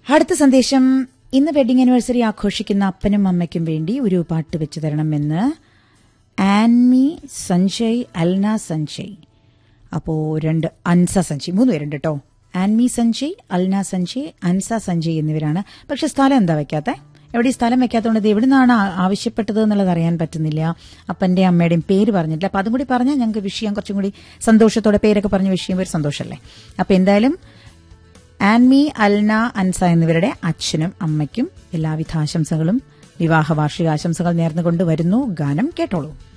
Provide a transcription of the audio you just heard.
അടുത്ത സന്ദേശം ഇന്ന് വെഡിങ് ആനിവേഴ്സറി ആഘോഷിക്കുന്ന അപ്പനും അമ്മയ്ക്കും വേണ്ടി ഒരു പാട്ട് വെച്ചു തരണമെന്ന് ആൻമി സഞ്ജയ് അൽന സഞ്ജയ് അപ്പോ രണ്ട് അൻസ സഞ്ജയ് മൂന്ന് പേരുണ്ട് കേട്ടോ ആൻമി സഞ്ജയ് അൽന സഞ്ജയ് അൻസ സഞ്ജയ് എന്നിവരാണ് പക്ഷെ സ്ഥലം എന്താ വെക്കാത്തെ എവിടെ ഈ സ്ഥലം വെക്കാത്തതുകൊണ്ട് ഇത് എവിടെ നിന്നാണ് ആ- ആവശ്യപ്പെട്ടത് എന്നുള്ളത് അറിയാൻ പറ്റുന്നില്ല അപ്പന്റെ അമ്മയുടെയും പേര് പറഞ്ഞിട്ടില്ല അപ്പൊ അതും കൂടി പറഞ്ഞാൽ ഞങ്ങൾക്ക് വിഷയം കുറച്ചും കൂടി സന്തോഷത്തോടെ പേരൊക്കെ പറഞ്ഞ വിഷയം ഒരു സന്തോഷമല്ലേ അപ്പൊ എന്തായാലും ആൻമി അൽന അൻസ എന്നിവരുടെ അച്ഛനും അമ്മയ്ക്കും എല്ലാവിധ ആശംസകളും വിവാഹ വാർഷിക ആശംസകൾ നേർന്നുകൊണ്ട് വരുന്നു ഗാനം കേട്ടോളൂ